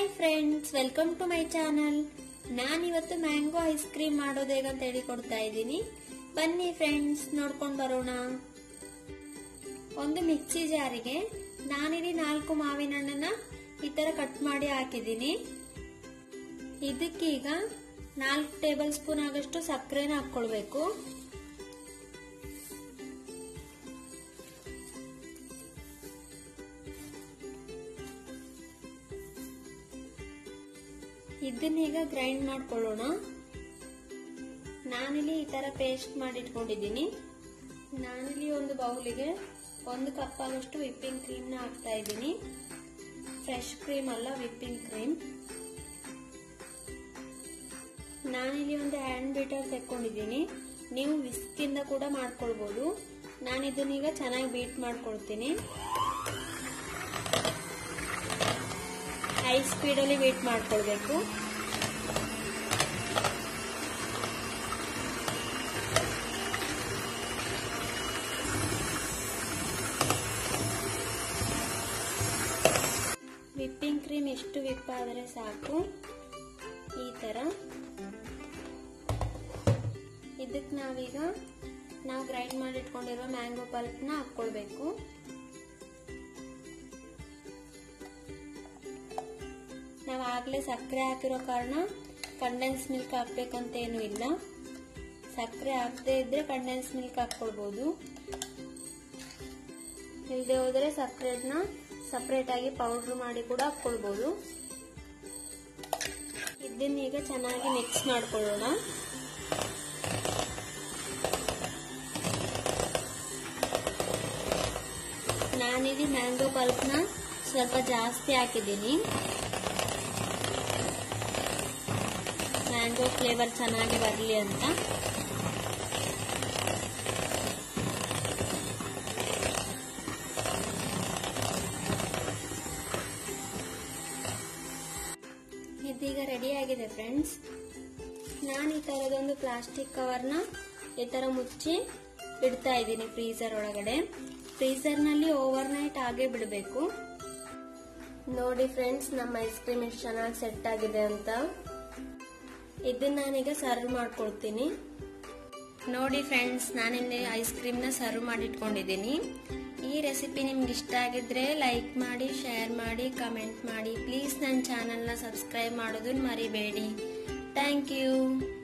hi friends welcome to my channel ನಾನಿವತ್ತು mango ice cream ಮಾಡೋದು ಹೇಗಂತ ಹೇಳಿ ಕೊಡ್ತಾ ಇದ್ದೀನಿ ಬನ್ನಿ ಫ್ರೆಂಡ್ಸ್ ನೋಡ್ಕೊಂಡು ಬರೋಣ ಒಂದು ಮಿಕ್ಸಿ ಜಾರಿಗೆ ನಾನಿಲ್ಲಿ ನಾಲ್ಕು ಮಾವಿನ ಹಣ್ಣನ್ನ ಈ ತರ ಕಟ್ ಮಾಡಿ ಹಾಕಿದ್ದೀನಿ ಇದಕ್ಕೀಗ ನಾಲ್ಕು ಟೇಬಲ್ ಸ್ಪೂನ್ ಆಗಷ್ಟು ಸಕ್ಕರೆನ ಹಾಕೊಳ್ಬೇಕು ಇದನ್ನೀಗ ಗ್ರೈಂಡ್ ಮಾಡ್ಕೊಳ್ಳೋಣ ನಾನಿಲ್ಲಿ ಈ ತರ ಪೇಸ್ಟ್ ಮಾಡಿ ಇಟ್ಕೊಂಡಿದ್ದೀನಿ ನಾನಿಲ್ಲಿ ಒಂದು ಬೌಲಿಗೆ ಒಂದು ಕಪ್ ಆಗಷ್ಟು ವಿಪ್ಪಿಂಗ್ ಕ್ರೀಮ್ ನ ಹಾಕ್ತಾ ಇದ್ದೀನಿ ಫ್ರೆಶ್ ಕ್ರೀಮ್ ಅಲ್ಲ ವಿಪ್ಪಿಂಗ್ ಕ್ರೀಮ್ ನಾನಿಲ್ಲಿ ಒಂದು ಹ್ಯಾಂಡ್ ಬೀಟರ್ ತೆಕ್ಕೊಂಡಿದ್ದೀನಿ ನೀವು ವಿಸ್ಕಿಂದ ಕೂಡ ಮಾಡ್ಕೊಳ್ಬಹುದು ನಾನು ಇದನ್ನೀಗ ಚೆನ್ನಾಗಿ ಬೀಟ್ ಮಾಡ್ಕೊಳ್ತೀನಿ ಹೈ ಸ್ಪೀಡಲ್ಲಿ ವೇಟ್ ಮಾಡ್ಕೊಳ್ಬೇಕು ವಿಪ್ಪಿಂಗ್ ಕ್ರೀಮ್ ಎಷ್ಟು ವಿಪ್ ಆದರೆ ಸಾಕು ಈ ತರ ಇದಕ್ಕೆ ನಾವೀಗ ನಾವು ಗ್ರೈಂಡ್ ಮಾಡಿ ಇಟ್ಕೊಂಡಿರೋ ಮ್ಯಾಂಗೋ ಪಲ್ಪ್ನ ಹಾಕೊಳ್ಬೇಕು ನಾವು ಆಗ್ಲೇ ಸಕ್ಕರೆ ಹಾಕಿರೋ ಕಾರಣ ಕಂಡೆನ್ಸ್ ಮಿಲ್ಕ್ ಹಾಕ್ಬೇಕಂತ ಏನು ಇಲ್ಲ ಸಕ್ಕರೆ ಹಾಕದೇ ಇದ್ರೆ ಕಂಡೆನ್ಸ್ ಮಿಲ್ಕ್ ಹಾಕೊಳ್ಬಹುದು ಇಲ್ಲದೆ ಹೋದ್ರೆ ಸಕ್ಕರೆನ ಸಪರೇಟ್ ಆಗಿ ಪೌಡರ್ ಮಾಡಿ ಕೂಡ ಹಾಕೊಳ್ಬಹುದು ಇದನ್ನೀಗ ಚೆನ್ನಾಗಿ ಮಿಕ್ಸ್ ಮಾಡ್ಕೊಳ್ಳೋಣ ನಾನಿಲ್ಲಿ ಮ್ಯಾಂಗೋ ಪಲ್ಪ್ನ ಸ್ವಲ್ಪ ಜಾಸ್ತಿ ಹಾಕಿದ್ದೀನಿ ಮ್ಯಾಂಗೋ ಫ್ಲೇವರ್ ಚೆನ್ನಾಗಿ ಬರಲಿ ಅಂತ ಇದೀಗ ರೆಡಿ ಆಗಿದೆ ಫ್ರೆಂಡ್ಸ್ ನಾನು ಈ ತರದೊಂದು ಪ್ಲಾಸ್ಟಿಕ್ ಕವರ್ನ ಈ ತರ ಮುಚ್ಚಿ ಇಡ್ತಾ ಇದ್ದೀನಿ ಫ್ರೀಸರ್ ಒಳಗಡೆ ಫ್ರೀಸರ್ ನಲ್ಲಿ ಓವರ್ ನೈಟ್ ಹಾಗೆ ಬಿಡಬೇಕು ನೋಡಿ ಫ್ರೆಂಡ್ಸ್ ನಮ್ಮ ಐಸ್ ಕ್ರೀಮ್ ಎಷ್ಟು ಚೆನ್ನಾಗಿ ಸೆಟ್ ಆಗಿದೆ ಅಂತ ಇದನ್ನ ನಾನೀಗ ಸರ್ವ್ ಮಾಡ್ಕೊಳ್ತೀನಿ ನೋಡಿ ಫ್ರೆಂಡ್ಸ್ ನಾನಿಲ್ಲಿ ಐಸ್ ಕ್ರೀಮ್ನ ಸರ್ವ್ ಮಾಡಿ ಇಟ್ಕೊಂಡಿದ್ದೀನಿ ಈ ರೆಸಿಪಿ ನಿಮ್ಗೆ ಇಷ್ಟ ಆಗಿದ್ರೆ ಲೈಕ್ ಮಾಡಿ ಶೇರ್ ಮಾಡಿ ಕಮೆಂಟ್ ಮಾಡಿ ಪ್ಲೀಸ್ ನನ್ನ ಚಾನಲ್ನ ಸಬ್ಸ್ಕ್ರೈಬ್ ಮಾಡೋದನ್ನ ಮರಿಬೇಡಿ ಥ್ಯಾಂಕ್ ಯು